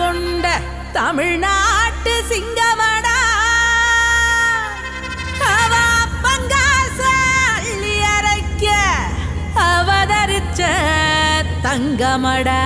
கொண்ட தமிழ்நாட்டு சிங்கமடா அவ பங்காச அள்ளி அரைக்க அவதரிச்ச தங்கமடா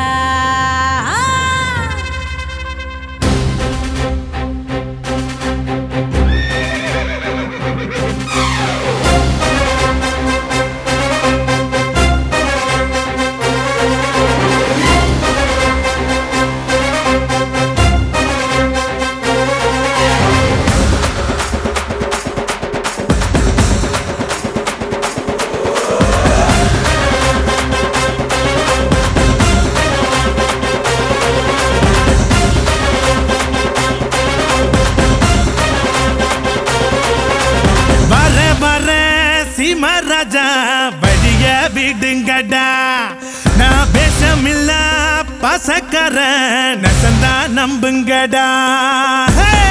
வர வர சிமராஜா வழிய விடுங்கடா நான் பேசமில்ல பசக்கர நசந்தா நம்புங்கடா Hey!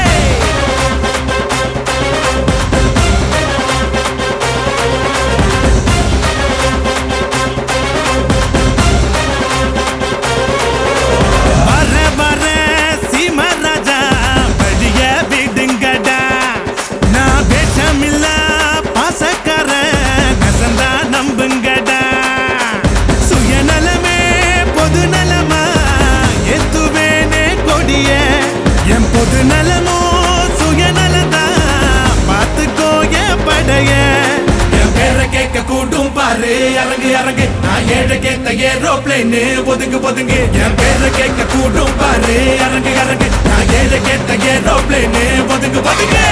வர வர சிமராஜா வழிய விடுங்கடா நான் வேஷமில்ல பாசக்கார நசந்தா நம்புங்கடா சுயநலமே பொது நலமா எத்துவேனே கொடிய என் பொது நலமோ சுயநலதா பார்த்துக்கோ என் படைய என் பேரை கேட்க கூட்டும் பாரு இறங்கு இறங்கு நான் ஏழை கேட்ட ஏரோப்ளைன் ஒதுங்கு ஒதுங்கு என் பேரை கேட்க கூட்டும் பாரு இறங்கு இறங்கு நான் ஏழை கேட்ட ஏரோப்ளைன் ஒதுங்கு ஒதுங்கு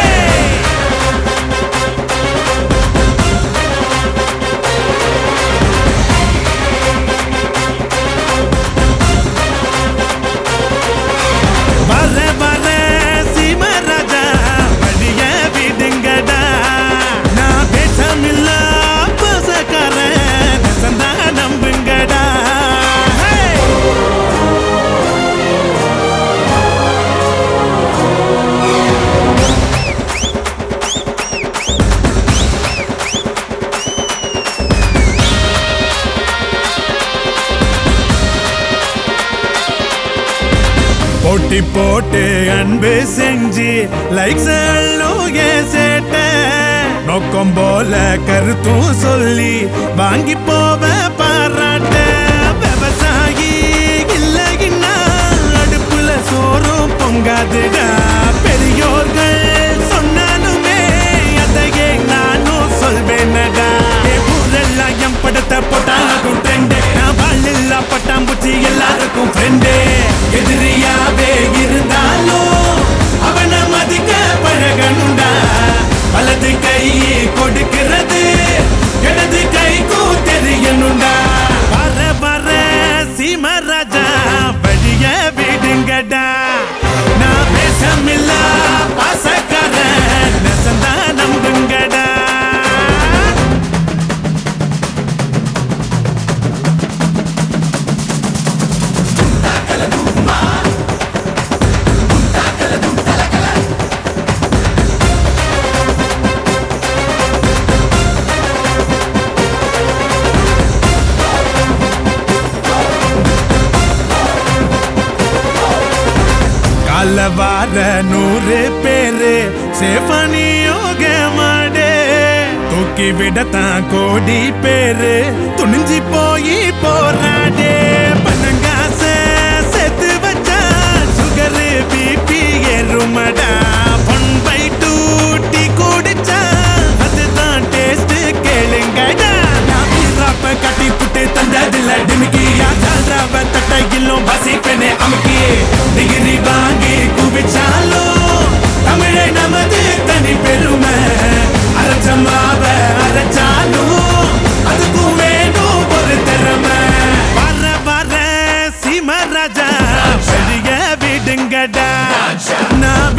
வர வர சீமராஜா வழிய விடுங்கடா நான் பேசமில்ல பசக்கார நசந்தா நம்புங்கடா Hey! போட்டி போட்டு அன்பு செஞ்சு லைக்ஸ் சேட்ட நோக்கம் போல கருத்தும் சொல்லி வாங்கி போவ பாராட்ட விவசாயி இல்லைன்னா அடுப்புல சோறும் பொங்காதுடா பெரியோர்கள் சொன்னாலுமே அதையே நானும் சொல்வேனடா ஊரெல்லாம் என் படத்தை போட்டாலும் ட்ரெண்ட் நான் வாழ்ல பட்டாம்பூச்சி எல்லாருக்கும் ஃப்ரெண்டு எதிரியாவே இருந்தாலும் அவனை மதிக்க பழகணுண்டா வலது கை கொடுக்கிறது இடது கைக்கும் தெரியணுண்டா வர வர சீமராஜா வழிய விடுங்கடா நான் பேசமில்ல பாசக்கார நெசந்தா நம்புங்கடா கால வார நூறு பேரு சேஃபனி யோக மாடு தூக்கி விடத்தான் கோடி பேரு துணிஞ்சு போய் போராடே பணங்காச செத்து வச்சா சுகரு பிபி ஏறுமடா ஒன் பை டூ டீ குடிச்சா அதுதான் டேஸ்ட் கேளுங்கடா நான் வீராப்ப கட்டி புட்டு தந்ததில்ல டிமிக்கி யாச்சால்றாவ தட்டையிலும் வசிப்பெனே அமுக்கி டிகிரி வாங்கி குவிச்சாலும் தமிழை நமது தனி பெருமை அரைச்சமாவ அரைச்சாலும் அதுக்கும் வேணும் ஒரு திறமை வர வர சிமராஜா வெளிய விடுங்கடா நான்